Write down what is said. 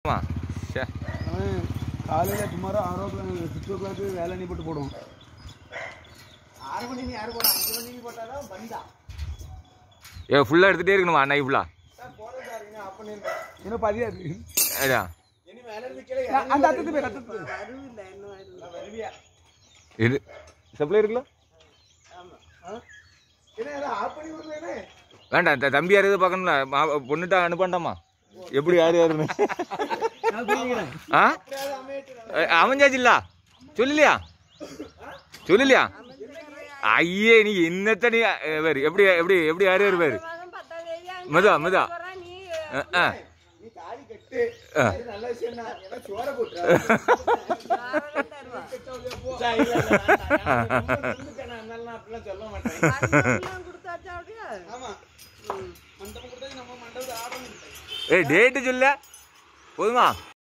ஆமா சே அவன் காலையில் டுமாரோ ஆறு o'clock six o'clock வேலை நீ போட்டு போடுவோம் ஆறு மணி நீ யாரு போட அஞ்சு மணிக்கு போட்டாதான் பந்தா ஏ ஃபுல்லாக எடுத்துகிட்டே இருக்கணுமா அன்னைக்கு ஃபுல்லாக சார் போறேன் சார் இன்னும் ஆஃப் பண்ணிருந்தேன் இன்னும் பதியாது ஏடா இனி மேல இருந்து கீழே அந்த அத்தத்து பேர் அத்தத்து பேர் நான் வருவியா இது சப்ளை இருக்குல்ல என்ன ஏதோ ஆஃப் பண்ணி விடுறேனே வேண்டாம் இந்த தம்பி யார் எதுவும் பார்க்கணும்ல மா- பொண்ணுட்டா அனுப்பாண்டாமா எப்படி யார் யாருன்னு ஆ அப்படியாவது அமையிட்டு அஹ் அமைஞ்சாச்சு இல்ல சொல்லலையா சொல்லலையா ஐயே நீ என்னத்த நீ அஹ், வேறு எப்படி எப்படி எப்படி யார் யார் வேறு மெதுவா மெதுவா அஹ், அஹ். நீ தாலி கட்டு ஆ. அது நல்ல விஷயம் தான் ஏன்னா சோற போட்டுற அப்படிலாம் சொல்ல மாட்டேன் ஆமா மண்டபம் கொடுத்தா நம்ம மண்டபத்தை ஆடணும் ஏய் டேட்டு சொல்ல போதுமா